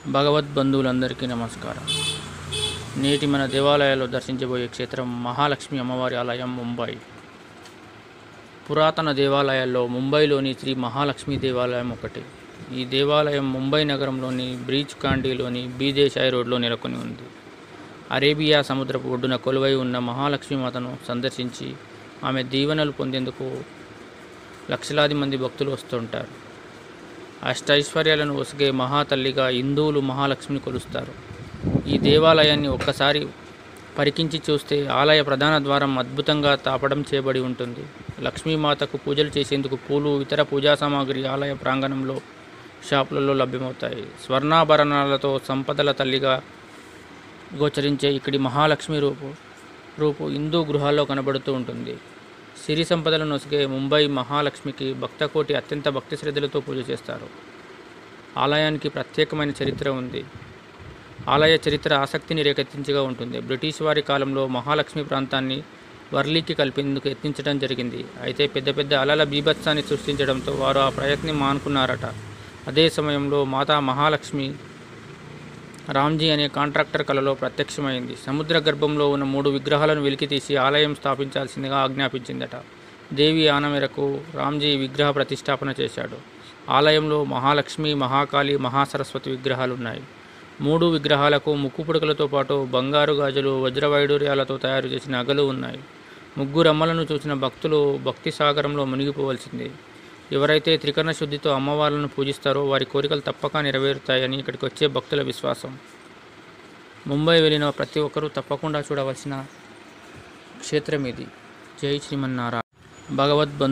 భగవద్బంధువులందరికీ నమస్కారం నేటి మన దేవాలయాల్లో దర్శించబోయే క్షేత్రం మహాలక్ష్మి అమ్మవారి ఆలయం ముంబై పురాతన దేవాలయాల్లో ముంబైలోని శ్రీ మహాలక్ష్మి దేవాలయం ఒకటి ఈ దేవాలయం ముంబై నగరంలోని బ్రీచ్ కాండీలోని బీదేశాయి రోడ్లో నెలకొని ఉంది అరేబియా సముద్రపు ఒడ్డున కొలువై ఉన్న మహాలక్ష్మి మాతను సందర్శించి ఆమె దీవెనలు పొందేందుకు లక్షలాది మంది భక్తులు వస్తుంటారు అష్టైశ్వర్యాలను ఒసిగే మహాతల్లిగా హిందువులు మహాలక్ష్మిని కొలుస్తారు ఈ దేవాలయాన్ని ఒక్కసారి పరికించి చూస్తే ఆలయ ప్రధాన ద్వారం అద్భుతంగా తాపడం చేయబడి ఉంటుంది లక్ష్మీమాతకు పూజలు చేసేందుకు పూలు ఇతర పూజా సామాగ్రి ఆలయ ప్రాంగణంలో షాపులలో లభ్యమవుతాయి స్వర్ణాభరణాలతో సంపదల తల్లిగా గోచరించే ఇక్కడి మహాలక్ష్మి రూపు రూపు హిందూ గృహాల్లో కనబడుతూ ఉంటుంది సిరి సంపదలను నొసిగే ముంబై మహాలక్ష్మికి భక్తకోటి అత్యంత భక్తి శ్రద్ధలతో పూజ చేస్తారు ఆలయానికి ప్రత్యేకమైన చరిత్ర ఉంది ఆలయ చరిత్ర ఆసక్తిని రేకెత్తించగా ఉంటుంది బ్రిటిష్ వారి కాలంలో మహాలక్ష్మి ప్రాంతాన్ని వర్లీకి కల్పేందుకు యత్నించడం జరిగింది అయితే పెద్ద పెద్ద అలల బీభత్సాన్ని సృష్టించడంతో వారు ఆ ప్రయత్నం మానుకున్నారట అదే సమయంలో మాతా మహాలక్ష్మి రామ్జీ అనే కాంట్రాక్టర్ కలలో ప్రత్యక్షమైంది సముద్ర గర్భంలో ఉన్న మూడు విగ్రహాలను వెలికితీసి ఆలయం స్థాపించాల్సిందిగా ఆజ్ఞాపించిందట దేవి ఆన మేరకు రామ్జీ విగ్రహ ప్రతిష్టాపన చేశాడు ఆలయంలో మహాలక్ష్మి మహాకాళి మహాసరస్వతి విగ్రహాలు ఉన్నాయి మూడు విగ్రహాలకు ముక్కు పుడకలతో పాటు బంగారు గాజులు వజ్ర వైడూర్యాలతో తయారు చేసిన నగలు ఉన్నాయి ముగ్గురు అమ్మలను చూసిన భక్తులు భక్తి సాగరంలో మునిగిపోవలసింది ఎవరైతే త్రికరణ శుద్ధితో అమ్మవార్లను పూజిస్తారో వారి కోరికలు తప్పక నెరవేరుతాయని ఇక్కడికి వచ్చే భక్తుల విశ్వాసం ముంబై వెళ్ళిన ప్రతి ఒక్కరూ తప్పకుండా చూడవలసిన క్షేత్రం ఇది జై శ్రీమన్నారాయణ భగవద్బంధు